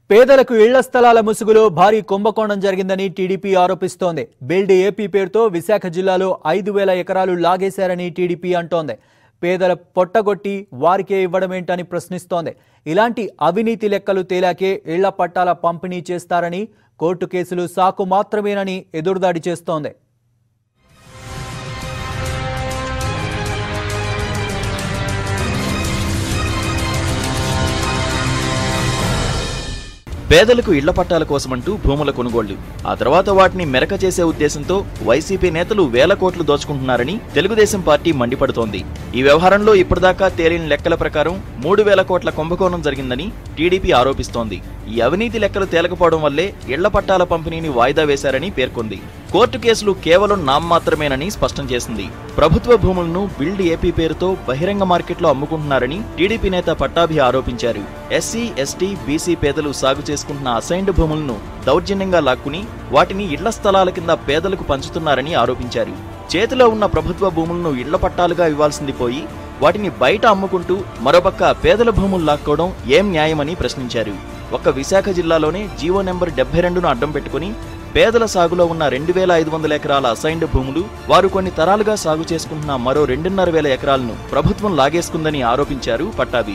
పేదలకు ఇళ్ల స్థలాల ముసుగులో భారీ కుంభకోణం జరిగిందని టీడీపీ ఆరోపిస్తోంది బిల్డ్ ఏపీ పేరుతో విశాఖ జిల్లాలో ఐదు వేల ఎకరాలు లాగేశారని టీడీపీ అంటోంది పేదల పొట్టగొట్టి వారికే ఇవ్వడమేంటని ప్రశ్నిస్తోంది ఇలాంటి అవినీతి లెక్కలు తేలాకే ఇళ్ల పట్టాల పంపిణీ చేస్తారని కోర్టు కేసులు సాకు మాత్రమేనని ఎదురుదాడి చేస్తోంది పేదలకు ఇళ్ల పట్టాల కోసమంటూ భూముల కొనుగోళ్లు ఆ తర్వాత వాటిని మెరక చేసే ఉద్దేశంతో వైసీపీ నేతలు వేల కోట్లు దోచుకుంటున్నారని తెలుగుదేశం పార్టీ మండిపడుతోంది ఈ వ్యవహారంలో ఇప్పటిదాకా తేలిన లెక్కల ప్రకారం మూడు వేల కోట్ల కుంభకోణం జరిగిందని టీడీపీ ఆరోపిస్తోంది ఈ అవినీతి లెక్కలు తేలకపోవడం వల్లే ఇళ్ల పట్టాల పంపిణీని వాయిదా వేశారని పేర్కొంది కోర్టు కేసులు కేవలం నామమాత్రమేనని స్పష్టం చేసింది ప్రభుత్వ భూములను బిల్డ్ ఏపీ పేరుతో బహిరంగ మార్కెట్లో అమ్ముకుంటున్నారని టీడీపీ నేత పట్టాభి ఆరోపించారు ఎస్సీ ఎస్టీ బీసీ పేదలు సాగు చేసుకుంటున్న అసైన్డ్ భూములను దౌర్జన్యంగా లాక్కుని వాటిని ఇళ్ల స్థలాల కింద పేదలకు పంచుతున్నారని ఆరోపించారు చేతిలో ఉన్న ప్రభుత్వ భూములను ఇళ్ల పట్టాలుగా ఇవ్వాల్సింది పోయి వాటిని బయట అమ్ముకుంటూ మరోపక్క పేదల భూములు లాక్కోవడం ఏం న్యాయమని ప్రశ్నించారు ఒక్క విశాఖ జిల్లాలోనే జీవో నెంబర్ డెబ్బై రెండును అడ్డం పెట్టుకుని పేదల సాగులో ఉన్న రెండు వేల ఐదు వందల ఎకరాల అసైన్డ్ భూములు వారు కొన్ని తరాలుగా సాగు చేసుకుంటున్న మరో రెండున్నర వేల ఎకరాలను ప్రభుత్వం లాగేసుకుందని ఆరోపించారు పట్టాభి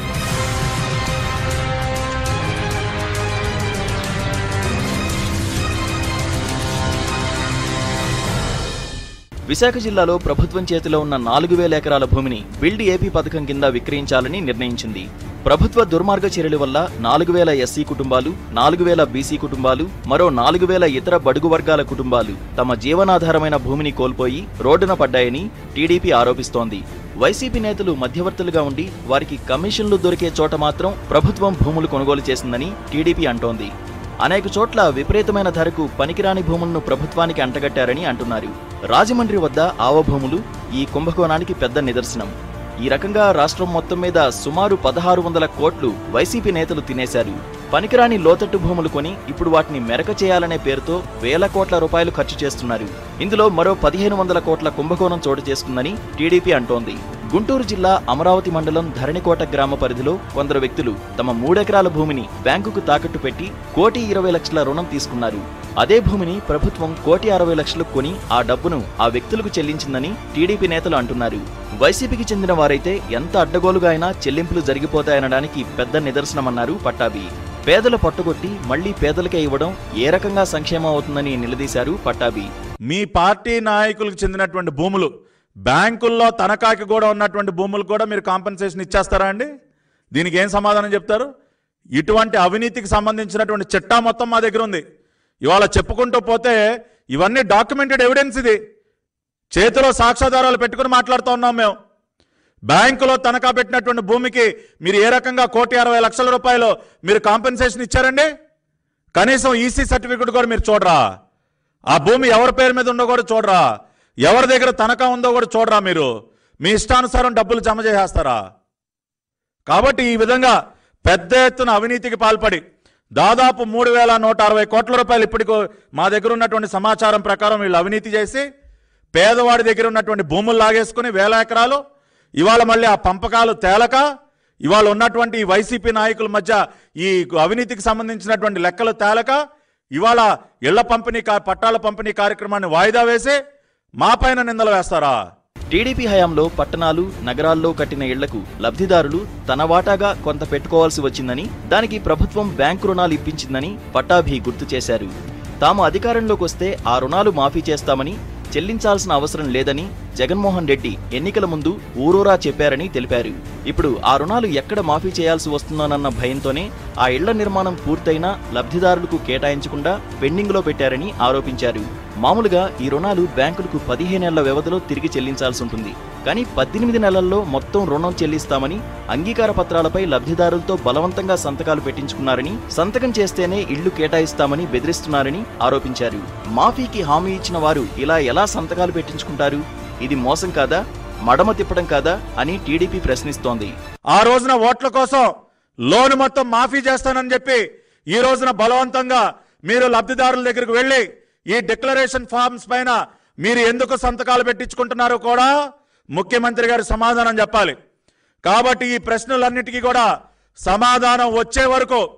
విశాఖ జిల్లాలో ప్రభుత్వం చేతిలో ఉన్న నాలుగు వేల ఎకరాల భూమిని బిల్డ్ ఏపీ పథకం కింద విక్రయించాలని నిర్ణయించింది ప్రభుత్వ దుర్మార్గ చర్యల వల్ల నాలుగు వేల ఎస్సీ కుటుంబాలు నాలుగు వేల బీసీ కుటుంబాలు మరో నాలుగు వేల ఇతర బడుగు వర్గాల కుటుంబాలు తమ జీవనాధారమైన భూమిని కోల్పోయి రోడ్డున పడ్డాయని టీడీపీ ఆరోపిస్తోంది వైసీపీ నేతలు మధ్యవర్తులుగా ఉండి వారికి కమిషన్లు దొరికే చోట మాత్రం ప్రభుత్వం భూములు కొనుగోలు చేసిందని టీడీపీ అంటోంది అనేక చోట్ల విపరీతమైన ధరకు పనికిరాని భూములను ప్రభుత్వానికి అంటగట్టారని అంటున్నారు రాజమండ్రి వద్ద ఆవ భూములు ఈ కుంభకోణానికి పెద్ద నిదర్శనం ఈ రకంగా రాష్ట్రం మొత్తం మీద సుమారు పదహారు వందల కోట్లు వైసీపీ నేతలు తినేశారు పనికిరాని లోతట్టు భూములు కొని ఇప్పుడు వాటిని మెరక చేయాలనే పేరుతో వేల కోట్ల రూపాయలు ఖర్చు చేస్తున్నారు ఇందులో మరో పదిహేను వందల కోట్ల కుంభకోణం చోటు చేసుకుందని టీడీపీ అంటోంది గుంటూరు జిల్లా అమరావతి మండలం ధరణికోట గ్రామ పరిధిలో కొందరు వ్యక్తులు తమ మూడెకరాల భూమిని బ్యాంకుకు తాకట్టు పెట్టి కోటి ఇరవై లక్షల రుణం తీసుకున్నారు అదే భూమిని ప్రభుత్వం కోటి అరవై లక్షలకు కొని ఆ డబ్బును ఆ వ్యక్తులకు చెల్లించిందని టీడీపీ నేతలు అంటున్నారు వైసీపీకి చెందిన వారైతే ఎంత అడ్డగోలుగా అయినా చెల్లింపులు జరిగిపోతాయనడానికి పెద్ద నిదర్శనమన్నారు పట్టాభి పేదల పట్టుకొట్టి మళ్లీ పేదలకే ఇవ్వడం ఏ రకంగా సంక్షేమం అవుతుందని నిలదీశారు పట్టాభి మీ పార్టీ నాయకులకు చెందినటువంటి భూములు బ్యాంకుల్లో తనఖాకి కూడా ఉన్నటువంటి భూములు కూడా మీరు కాంపెన్సేషన్ ఇచ్చేస్తారా అండి దీనికి ఏం సమాధానం చెప్తారు ఇటువంటి అవినీతికి సంబంధించినటువంటి చిట్టా మొత్తం మా దగ్గర ఉంది ఇవాళ చెప్పుకుంటూ పోతే ఇవన్నీ డాక్యుమెంటెడ్ ఎవిడెన్స్ ఇది చేతిలో సాక్ష్యాధారాలు పెట్టుకుని మాట్లాడుతూ ఉన్నాం మేము బ్యాంకులో తనఖా పెట్టినటువంటి భూమికి మీరు ఏ రకంగా కోటి అరవై లక్షల రూపాయలు మీరు కాంపెన్సేషన్ ఇచ్చారండి కనీసం ఈసీ సర్టిఫికెట్ కూడా మీరు చూడరా ఆ భూమి ఎవరి పేరు మీద ఉందో కూడా చూడరా ఎవరి దగ్గర తనఖా ఉందో కూడా చూడరా మీరు మీ ఇష్టానుసారం డబ్బులు జమ చేసేస్తారా కాబట్టి ఈ విధంగా పెద్ద ఎత్తున అవినీతికి పాల్పడి దాదాపు మూడు వేల నూట అరవై కోట్ల రూపాయలు ఇప్పటికో మా దగ్గర ఉన్నటువంటి సమాచారం ప్రకారం వీళ్ళు అవినీతి చేసి పేదవాడి దగ్గర ఉన్నటువంటి భూములు లాగేసుకుని వేల ఎకరాలు ఇవాళ మళ్ళీ ఆ పంపకాలు తేలక ఇవాళ ఉన్నటువంటి ఈ వైసీపీ నాయకుల మధ్య ఈ అవినీతికి సంబంధించినటువంటి లెక్కలు తేలక ఇవాళ ఇళ్ల పంపిణీ కా- పట్టాల పంపిణీ కార్యక్రమాన్ని వాయిదా వేసి మా పైన నిందలు వేస్తారా టీడీపీ హయాంలో పట్టణాలు నగరాల్లో కట్టిన ఇళ్లకు లబ్ధిదారులు తన వాటాగా కొంత పెట్టుకోవాల్సి వచ్చిందని దానికి ప్రభుత్వం బ్యాంకు రుణాలు ఇప్పించిందని పట్టాభి గుర్తు చేశారు తాము అధికారంలోకి వస్తే ఆ రుణాలు మాఫీ చేస్తామని చెల్లించాల్సిన అవసరం లేదని జగన్మోహన్ రెడ్డి ఎన్నికల ముందు ఊరూరా చెప్పారని తెలిపారు ఇప్పుడు ఆ రుణాలు ఎక్కడ మాఫీ చేయాల్సి వస్తుందోనన్న భయంతోనే ఆ ఇళ్ల నిర్మాణం పూర్తయినా లబ్ధిదారులకు కేటాయించకుండా పెండింగ్లో పెట్టారని ఆరోపించారు మామూలుగా ఈ రుణాలు బ్యాంకులకు పదిహేనేళ్ల వ్యవధిలో తిరిగి చెల్లించాల్సి ఉంటుంది కానీ పద్దెనిమిది నెలల్లో మొత్తం రుణం చెల్లిస్తామని అంగీకార పత్రాలపై లబ్ధిదారులతో బలవంతంగా సంతకాలు పెట్టించుకున్నారని సంతకం చేస్తేనే ఇళ్లు కేటాయిస్తామని బెదిరిస్తున్నారని ఆరోపించారు మాఫీకి హామీ ఇచ్చిన వారు ఇలా ఎలా సంతకాలు పెట్టించుకుంటారు ఇది మోసం కాదా మడమ తిప్పడం కాదా అని టీడీపీ ప్రశ్నిస్తోంది ఆ రోజున ఓట్ల కోసం లోన్ మొత్తం మాఫీ చేస్తానని చెప్పి ఈ రోజున బలవంతంగా మీరు లబ్ధిదారుల దగ్గరికి వెళ్ళి ఈ డిక్లరేషన్ ఫార్మ్స్ పైన మీరు ఎందుకు సంతకాలు పెట్టించుకుంటున్నారో కూడా ముఖ్యమంత్రి గారు సమాధానం చెప్పాలి కాబట్టి ఈ ప్రశ్నలన్నిటికీ కూడా సమాధానం వచ్చే వరకు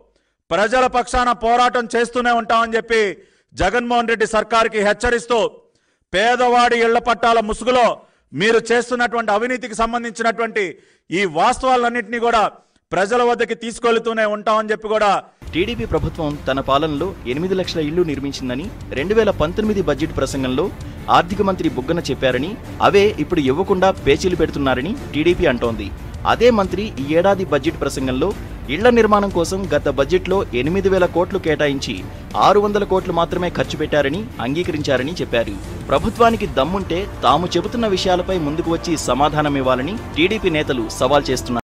ప్రజల పక్షాన పోరాటం చేస్తూనే ఉంటామని చెప్పి జగన్మోహన్ రెడ్డి సర్కార్కి హెచ్చరిస్తూ పేదవాడి ఇళ్ల పట్టాల ముసుగులో మీరు చేస్తున్నటువంటి అవినీతికి సంబంధించినటువంటి ఈ వాస్తవాలన్నింటినీ కూడా ప్రజల వద్దకి తీసుకెళ్తూనే ఉంటామని చెప్పి కూడా టీడీపీ ప్రభుత్వం తన పాలనలో ఎనిమిది లక్షల ఇళ్లు నిర్మించిందని రెండు వేల పంతొమ్మిది బడ్జెట్ ప్రసంగంలో ఆర్థిక మంత్రి బుగ్గన చెప్పారని అవే ఇప్పుడు ఇవ్వకుండా పేచీలు పెడుతున్నారని టీడీపీ అంటోంది అదే మంత్రి ఈ ఏడాది బడ్జెట్ ప్రసంగంలో ఇళ్ల నిర్మాణం కోసం గత బడ్జెట్లో ఎనిమిది వేల కోట్లు కేటాయించి ఆరు వందల కోట్లు మాత్రమే ఖర్చు పెట్టారని అంగీకరించారని చెప్పారు ప్రభుత్వానికి దమ్ముంటే తాము చెబుతున్న విషయాలపై ముందుకు వచ్చి సమాధానమివ్వాలని టీడీపీ నేతలు సవాల్ చేస్తున్నారు